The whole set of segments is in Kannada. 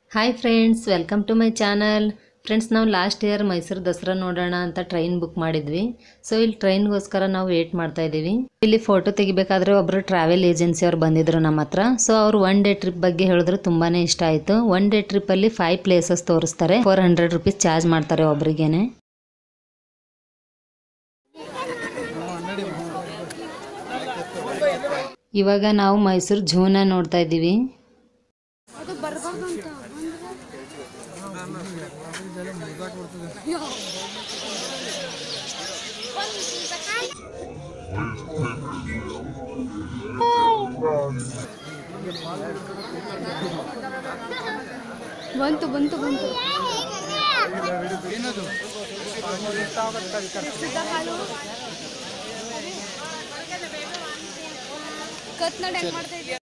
hi friends welcome to my channel friends ನಾವು ಲಾಸ್ಟ್ ಇಯರ್ ಮೈಸೂರು ದಸರಾ ನೋಡೋಣ ಅಂತ ಟ್ರೈನ್ ಬುಕ್ ಮಾಡಿದ್ವಿ ಸೊ ಇಲ್ಲಿ ಟ್ರೈನ್ಗೋಸ್ಕರ ನಾವು ವೇಟ್ ಮಾಡ್ತಾ ಇದ್ದೀವಿ ಇಲ್ಲಿ ಫೋಟೋ ತೆಗಿಬೇಕಾದ್ರೆ ಒಬ್ಬರು ಟ್ರಾವೆಲ್ ಏಜೆನ್ಸಿ ಅವ್ರು ಬಂದಿದ್ರು ನಮ್ಮ ಹತ್ರ ಸೊ ಅವ್ರು ಒನ್ ಡೇ ಟ್ರಿಪ್ ಬಗ್ಗೆ ಹೇಳಿದ್ರು ತುಂಬಾನೇ ಇಷ್ಟ ಆಯಿತು ಒನ್ ಡೇ ಟ್ರಿಪ್ಪಲ್ಲಿ ಫೈವ್ ಪ್ಲೇಸಸ್ ತೋರಿಸ್ತಾರೆ ಫೋರ್ ಹಂಡ್ರೆಡ್ ರುಪೀಸ್ ಚಾರ್ಜ್ ಮಾಡ್ತಾರೆ ಒಬ್ರಿಗೇನೆ ಇವಾಗ ನಾವು ಮೈಸೂರು ಝೂನ ನೋಡ್ತಾ ಇದ್ದೀವಿ ಬಂತು ಬಂತು ಬಂತು ಕತ್ನಾಡ್ ಹೆಂಗ್ ಮಾಡ್ತಾ ಇದೀಯ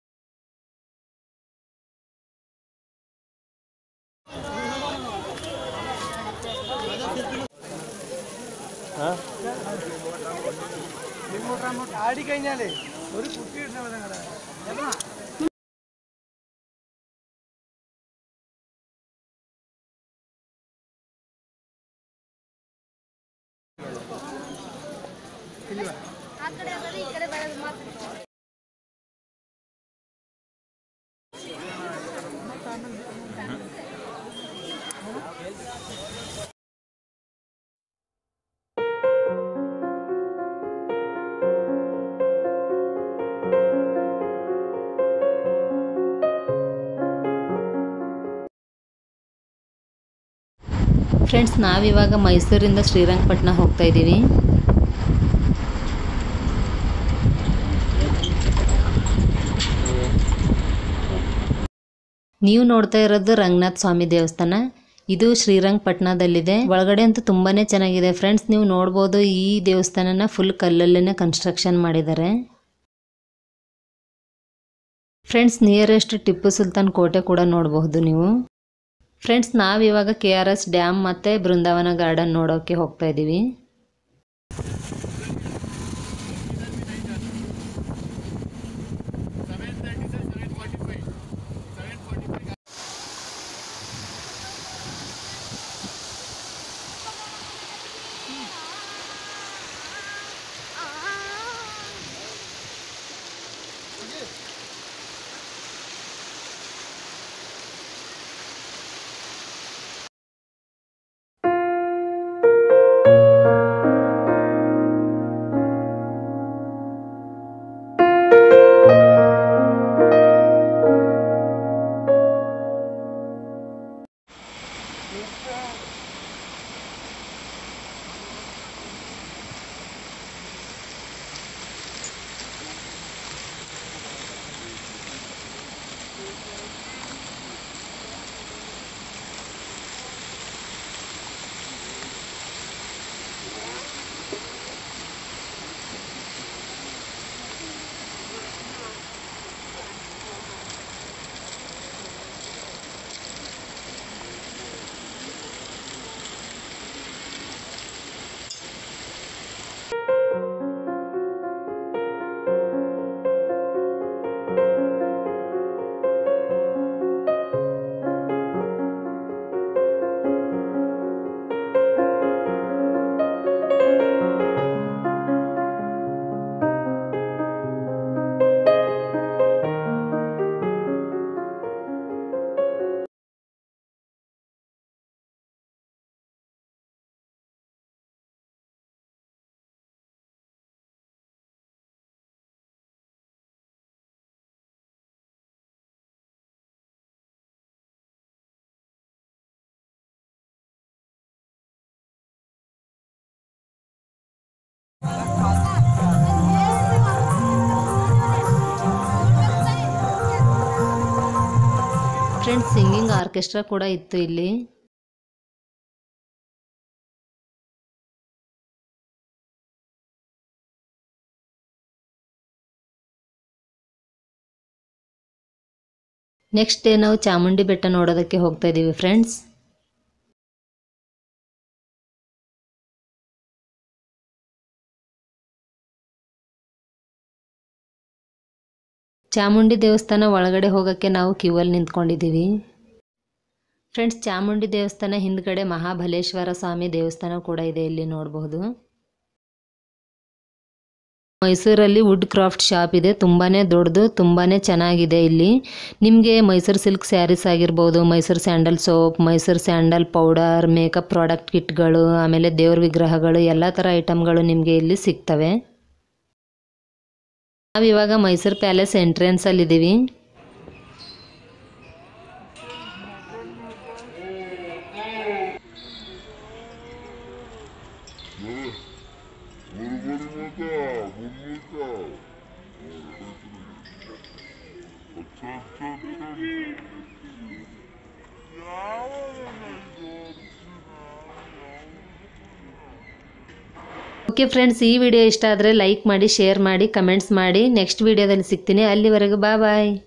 ആടി കഴിഞ്ഞാലേ ഒരു കുട്ടി ഇടുന്ന നിങ്ങളുടെ ಆ ಕಡೆ ಬರೋದು ಈ ಕಡೆ ಬರೋದು ಮಾತ್ರ ಫ್ರೆಂಡ್ಸ್ ನಾವಿವಾಗ ಮೈಸೂರಿಂದ ಶ್ರೀರಂಗಪಟ್ಟಣ ಹೋಗ್ತಾ ಇದ್ದೀವಿ ನೀವು ನೋಡ್ತಾ ಇರೋದು ರಂಗನಾಥ್ ಸ್ವಾಮಿ ದೇವಸ್ಥಾನ ಇದು ಶ್ರೀರಂಗಪಟ್ಟಣದಲ್ಲಿದೆ ಒಳಗಡೆ ಅಂತೂ ತುಂಬಾನೇ ಚೆನ್ನಾಗಿದೆ ಫ್ರೆಂಡ್ಸ್ ನೀವು ನೋಡ್ಬೋದು ಈ ದೇವಸ್ಥಾನನ ಫುಲ್ ಕಲ್ಲಲ್ಲೇ ಕನ್ಸ್ಟ್ರಕ್ಷನ್ ಮಾಡಿದ್ದಾರೆ ಫ್ರೆಂಡ್ಸ್ ನಿಯರೆಸ್ಟ್ ಟಿಪ್ಪು ಸುಲ್ತಾನ್ ಕೋಟೆ ಕೂಡ ನೋಡಬಹುದು ನೀವು ಫ್ರೆಂಡ್ಸ್ ನಾವಿವಾಗ ಕೆ ಆರ್ ಎಸ್ ಡ್ಯಾಮ್ ಮತ್ತು ಬೃಂದಾವನ ಗಾರ್ಡನ್ ನೋಡೋಕ್ಕೆ ಹೋಗ್ತಾ ಇದ್ದೀವಿ ಫ್ರೆಂಡ್ಸ್ ಸಿಂಗಿಂಗ್ ಆರ್ಕೆಸ್ಟ್ರಾ ಕೂಡ ಇತ್ತು ಇಲ್ಲಿ ನೆಕ್ಸ್ಟ್ ಡೇ ನಾವು ಚಾಮುಂಡಿ ಬೆಟ್ಟ ನೋಡೋದಕ್ಕೆ ಹೋಗ್ತಾ ಇದ್ದೀವಿ ಫ್ರೆಂಡ್ಸ್ ಚಾಮುಂಡಿ ದೇವಸ್ಥಾನ ಒಳಗಡೆ ಹೋಗೋಕ್ಕೆ ನಾವು ಕ್ಯೂ ಅಲ್ಲಿ ನಿಂತ್ಕೊಂಡಿದ್ದೀವಿ ಫ್ರೆಂಡ್ಸ್ ಚಾಮುಂಡಿ ದೇವಸ್ಥಾನ ಹಿಂದ್ಗಡೆ ಮಹಾಬಲೇಶ್ವರ ಸ್ವಾಮಿ ದೇವಸ್ಥಾನ ಕೂಡ ಇದೆ ಇಲ್ಲಿ ನೋಡಬಹುದು ಮೈಸೂರಲ್ಲಿ ವುಡ್ ಕ್ರಾಫ್ಟ್ ಶಾಪ್ ಇದೆ ತುಂಬಾ ದೊಡ್ಡದು ತುಂಬಾ ಚೆನ್ನಾಗಿದೆ ಇಲ್ಲಿ ನಿಮಗೆ ಮೈಸೂರು ಸಿಲ್ಕ್ ಸ್ಯಾರೀಸ್ ಆಗಿರ್ಬೋದು Mysuru sandal soap Mysuru sandal powder makeup product ಕಿಟ್ಗಳು ಆಮೇಲೆ ದೇವ್ರ ವಿಗ್ರಹಗಳು ಎಲ್ಲ ಥರ ಐಟಮ್ಗಳು ನಿಮಗೆ ಇಲ್ಲಿ ಸಿಗ್ತವೆ ನಾವಿವಾಗ ಮೈಸೂರು ಪ್ಯಾಲೇಸ್ ಎಂಟ್ರೆನ್ಸಲ್ಲಿದ್ದೀವಿ ಓಕೆ ಫ್ರೆಂಡ್ಸ್ ಈ ವಿಡಿಯೋ ಇಷ್ಟ ಆದರೆ ಲೈಕ್ ಮಾಡಿ ಶೇರ್ ಮಾಡಿ ಕಮೆಂಟ್ಸ್ ಮಾಡಿ ನೆಕ್ಸ್ಟ್ ವಿಡಿಯೋದಲ್ಲಿ ಸಿಗ್ತೀನಿ ಅಲ್ಲಿವರೆಗೂ ಬಾಯ್ ಬಾಯ್